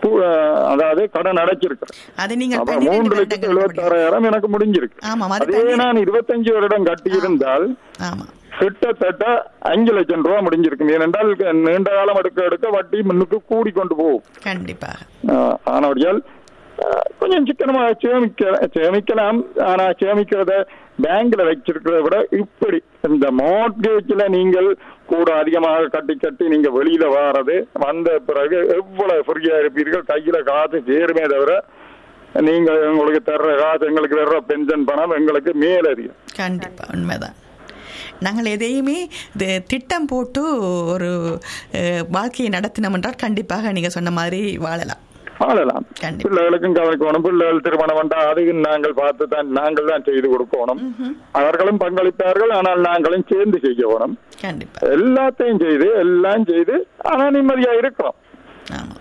பூ- அதாவது கடன் அடைச்சிருக்கிறேன் அது நீங்கள் அப்ப பன்னிரண்டு மூன்று லட்சத்தி வருடங்கள் கட்ட முடியும். எழுபத்தாறாயிரம் எனக்கு முடிஞ்சிருக்கு ஆமாம், அது அதே பன்னி- நான் இருபத்தஞ்சு வருடம் கட்டியிருந்தால் ஆமா கிட்டத்தட்ட அஞ்சு லட்சம் ரூபாய் முடிஞ்சிருக்கும் ஏனென்றால் நீண்ட காலம் எடுக்க எடுக்க வட்டி முன்னுக்கு கூடி கொண்டு போகும் கண்டிப்பாக ஆஹ் ஆனபடியால் ஆஹ் கொஞ்சம் சிக்கனமாக சேமிக்க சேமிக்கலாம் ஆனா சேமிக்கிறத பேங்க்ல வச்சிருக்கிறத விட இப்படி இந்த மார்ட்கேஜ்ல நீங்கள் கூட அதிகமாக கட்டி கட்டி நீங்க வெளியில வாரது வந்த பிறகு எவ்வளவு ஃப்ரீயா இருப்பீர்கள் கையில காசு சேருமே தவிர நீங்க உங்களுக்கு தர்ற காசு எங்களுக்கு தர்ற பென்ஷன் பணம் எங்களுக்கு மேலதிகம் கண்டிப்பா உண்மைதான் நாங்கள் எதையுமே இது திட்டம் போட்டு ஒரு அஹ், வாழ்க்கையை நடத்தினோம் என்றால் கண்டிப்பாக நீங்க சொன்ன மாதிரி வாழலாம் வாழலாம் கண்டிப்பா. பிள்ளைகளுக்கும் கவனிக்கணும் பிள்ளைகள் திருமணம் வந்தா அதுக்கு நாங்கள் பார்த்து தான் நாங்கள் தான் செய்து கொடுக்கணும் அவர்களும் பங்களிப்பார்கள் ஆனால் நாங்களும் சேர்ந்து செய்யணும் கண்டிப்பா எல்லாத்தையும் செய்து எல்லாம் செய்து ஆனா நிம்மதியா இருக்கிறோம் ஆமா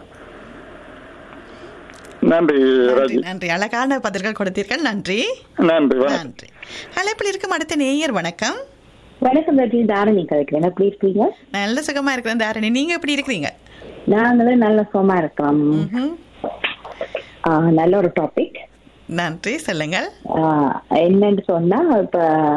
நன்றி நன்றி ராஜி நன்றி அழகான பதில்கள் கொடுத்தீர்கள் நன்றி நன்றி வணக்கம் நன்றி அழைப்பில் இருக்கும் அடுத்த நேயர் வணக்கம் வணக்கம் ரஜி தாரணி கதைக்கிறேன் எப்படி இருக்கீங்க நல்ல சுகமா இருக்கிறேன் தாரணி நீங்க எப்படி இருக்கிறீங்க நாங்களும் நல்ல சுகமா இருக்கிறோம் ம்ஹும். ஆ, நல்ல ஒரு டாபிக் நன்றி சொல்லுங்கள் என்னன்னு சொன்னா இப்ப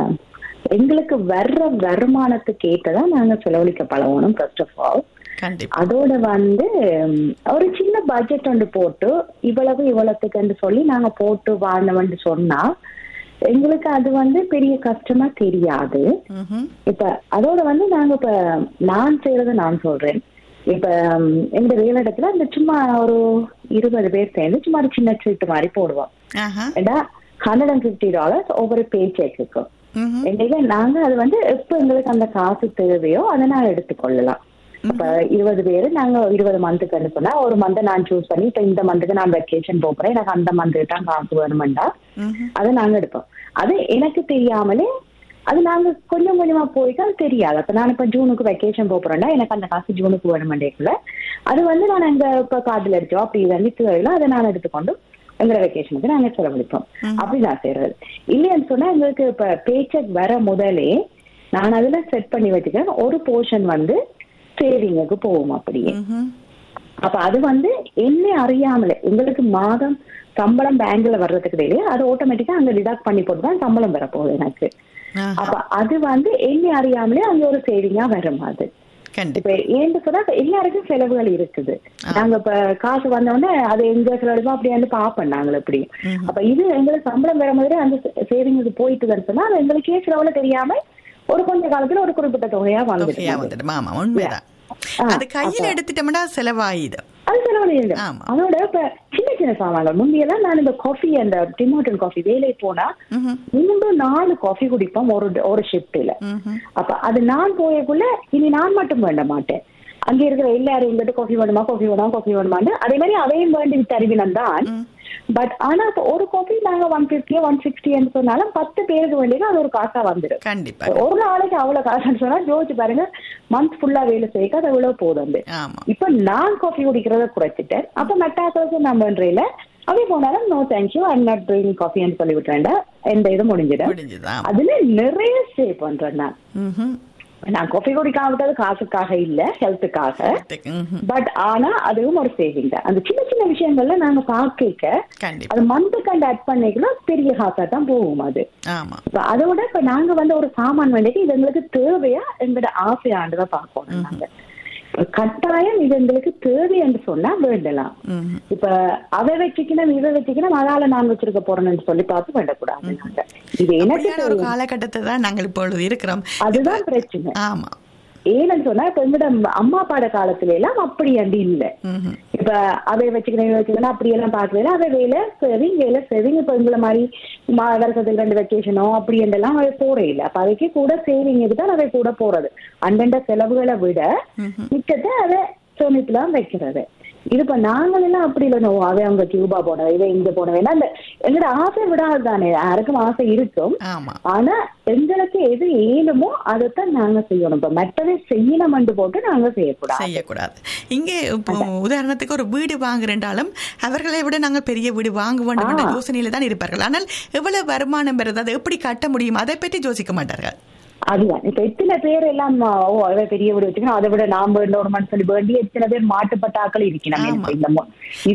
எங்களுக்கு வர்ற வருமானத்துக்கு ஏற்றதான் நாங்க செலவழிக்க பழகணும் ஃபர்ஸ்ட் ஆஃப் ஆல் கண்டிப்பா அதோட வந்து ம், ஒரு சின்ன பட்ஜெட் ஒன்று போட்டு இவ்வளவு இவ்வளவுக்குன்னு சொல்லி நாங்க போட்டு வாழ்ந்தவன்னு சொன்னா எங்களுக்கு அது வந்து பெரிய கஷ்டமா தெரியாது ம்ஹும். இப்ப அதோட வந்து நாங்க இப்ப நான் செய்யறத நான் சொல்றேன் இப்ப ம், எங்க வேலை இடத்துல அந்த சும்மா ஒரு இருபது பேர் சேர்ந்து சும்மா ஒரு சின்ன சீட்டு மாதிரி போடுவோம் ஆஹா. ஏன்னா ஹண்ட்ரட் அண்ட் பிப்டி டாலர்ஸ் ஒவ்வொரு பே செக்குக்கு ம்ஹும். எங்களுக்கு நாங்க அது வந்து எப்ப எங்களுக்கு அந்த காசு தேவையோ அதை நான் எடுத்துக்கொள்ளலாம் இப்ப இருபது பேரு நாங்க இருபது மந்த்துக்கு அனுப்புனா ஒரு மந்த் நான் சூஸ் பண்ணி இப்ப இந்த மந்த்துக்கு நான் வெக்கேஷன் போறேன் எனக்கு அந்த மந்த்துக்கு தான் காசு வேணுமெண்டா ம்ஹும். அதை நாங்க எடுப்போம் அது எனக்கு தெரியாமலே அது நாங்க கொஞ்சம் கொஞ்சமா போயிட்டு அது தெரியாது அப்ப நான் இப்ப ஜூனுக்கு வெக்கேஷன் போறேன்டா எனக்கு அந்த காசு ஜூனுக்கு வேணுமெண்டேக்குள்ள அது வந்து நான் எங்க இப்ப காதுல அடிச்சோம் அப்படி வந்து தேவையில்ல அதை நான் எடுத்துக்கொண்டு எங்க வெக்கேஷனுக்கு நாங்க செலவழிப்போம் அப்படி நான் செய்யறது இல்லைன்னு சொன்னா எங்களுக்கு இப்ப பேச்சக் வர முதலே நான் அதுல செட் பண்ணி வச்சுக்கிறேன் ஒரு போர்ஷன் வந்து சேவிங்குக்கு போகும் அப்படியே ம்ஹும். அப்ப அது வந்து என்ன அறியாமலே உங்களுக்கு மாதம் சம்பளம் பேங்க்ல வர்றதுக்கு இடையிலே அது ஆட்டோமேட்டிக்கா அங்க டிடாக்ட் பண்ணி போட்டு தான் சம்பளம் வரப்போகுது எனக்கு ஆஹா. அப்ப அது வந்து என்ன அறியாமலே அங்க ஒரு சேவிங்கா வரும் அது கண்டிப்பா இப்ப ஏன்னு சொன்னா இப்ப எல்லாருக்கும் செலவுகள் இருக்குது நாங்க இப்ப காசு வந்த உடனே அது எங்க செலவு அப்படி வந்து பாப்போம் நாங்கள் எப்படி ம்ஹும். அப்ப இது எங்களுக்கு சம்பளம் வர மாதிரி அந்த சேவிங்க்கு போயிட்டுதுன்னு சொன்னா அது எங்களுக்கே செலவுல தெரியாம ஒரு கொஞ்ச காலத்துல ஒரு குறிப்பிட்ட தொகையா தொகையா வந்துட்டு வந்துடும் ஆமா உண்மைதான் ஆ, அது கையில எடுத்துட்டோம்னா செலவாயிடும் அது செலவழியுது ஆமா. அதோட இப்ப சின்ன சின்ன சாமான்கள் முந்தியெல்லாம் நான் இந்த காஃபி அந்த டிமோட்டன் காஃபி வேலை போனா ம்ஹும். மூன்று நாலு காஃபி குடிப்போம் ஒரு ஒரு ஷிப்ட்ல ம்ஹும். அப்ப அது நான் போயக்குள்ள இனி நான் மட்டும் வேண்ட மாட்டேன் அங்க இருக்கிற எல்லாரும் எங்கிட்ட காஃபி வேணுமா காஃபி வேணுமா காஃபி வேணுமான்னு அதே மாதிரி அவையும் வேண்டி தருவினம் தான் பட் ஆனா இப்ப ஒரு காஃபி நாங்க ஒன் பிப்டியோ ஒன் சிக்ஸ்டின்னு சொன்னாலும் பத்து பேருக்கு வேண்டியது அது ஒரு காசா வந்துடும் கண்டிப்பா ஒரு நாளைக்கு அவ்வளவு காசுன்னு சொன்னா யோசிச்சு பாருங்க மந்த் ஃபுல்லா வேலை செய்ய அது எவ்வளவு போதும் வந்து ஆமா இப்ப நான் காஃபி குடிக்கிறத குறைச்சிட்டேன் அப்ப மெட்டாக்களுக்கு நான் பண்றேன் அப்படி போனாலும் no thank you I'm not drinking காஃபின்னு சொல்லி விட்டுறேன்டா எந்த இது முடிஞ்சிடும் முடிஞ்சுதான் அதுல நிறைய சேவ் பண்றேன் நான் ம்ஹும். நான் காஃபி குடிக்காம விட்டது காசுக்காக இல்ல ஹெல்த்துக்காக ம்ஹும். பட் ஆனா அதுவும் ஒரு சேவிங் தான் அந்த சின்ன சின்ன விஷயங்கள்ல நாங்க பாக்க கண்டிப்பா அது மந்த் கண்டு அட் பண்ணிக்கலாம் பெரிய காசா தான் போகும் அது ஆமா இப்ப அதோட இப்ப நாங்க வந்து ஒரு சாமான் வேண்டியது இது எங்களுக்கு தேவையா எங்களோட ஆசையாண்டுதான் பார்க்கணும் நாங்க இப்ப கட்டாயம் இது எங்களுக்கு தேவை என்று சொன்னா வேண்டலாம் ம்ஹும். இப்ப அவ வச்சுக்கணும் இவ வச்சுக்கணும் அதால நான் வச்சிருக்க போறேன்னு சொல்லி பார்த்து வேண்டக்கூடாது நாங்க இது எனக்கு அப்படியான ஒரு தேவை. காலகட்டத்தை தான் நாங்கள் இப்பொழுது இருக்கிறோம் அதுதான் பிரச்சனை ஆமா ஏன்னு சொன்னா இப்ப எங்கட அம்மா பாட காலத்துல எல்லாம் அப்படி அண்டி இல்ல ம்ஹும். இப்ப அவை வச்சுக்கணும் இவை வச்சுக்கணும் அப்படி எல்லாம் பாக்கல அவை வேலை சேவிங் வேலை சேவிங் இப்ப எங்களை மாதிரி மா- வருஷத்துக்கு ரெண்டு வெக்கேஷனோ அப்படி என்றெல்லாம் அவை போற இல்ல அப்ப அவைக்கு கூட சேவிங்க்கு தான் அவை கூட போறது அந்தண்ட செலவுகளை விட மிச்சத்தை அதை சேமிப்புலாம் வைக்கிறது இது இப்ப நாங்கள் எல்லாம் அப்படி இல்லை நோ அவை அவங்க கியூபா போனவை இவை இங்க போனவை ஏன்னா அந்த எங்களோட ஆசை விடாது தானே யாருக்கும் ஆசை இருக்கும் ஆமா ஆனா எங்களுக்கு எது ஏழுமோ அதைத்தான் நாங்க செய்யணும் இப்ப மற்றதை செய்யணும் போட்டு நாங்க செய்யக்கூடாது செய்யக்கூடாது இங்கே இப்போ உதாரணத்துக்கு ஒரு வீடு வாங்குறேன்றாலும் அவர்களை விட நாங்கள் பெரிய வீடு வாங்க வேண்டும் என்ற யோசனையில தான் இருப்பார்கள் ஆனால் எவ்வளவு வருமானம் பெறுது அதை எப்படி கட்ட முடியும் அதை பற்றி யோசிக்க மாட்டார்கள் அதுதான் இப்ப எத்தனை பேர் எல்லாம் ஓ அதை பெரிய வீடு வச்சுக்கணும் அதை விட நாம் வேண்டோம் சொல்லி வேண்டி எத்தனை பேர் மாட்டுப்பட்ட ஆக்கள் இருக்கணும் ஆமா. எனக்கு இந்த மொ-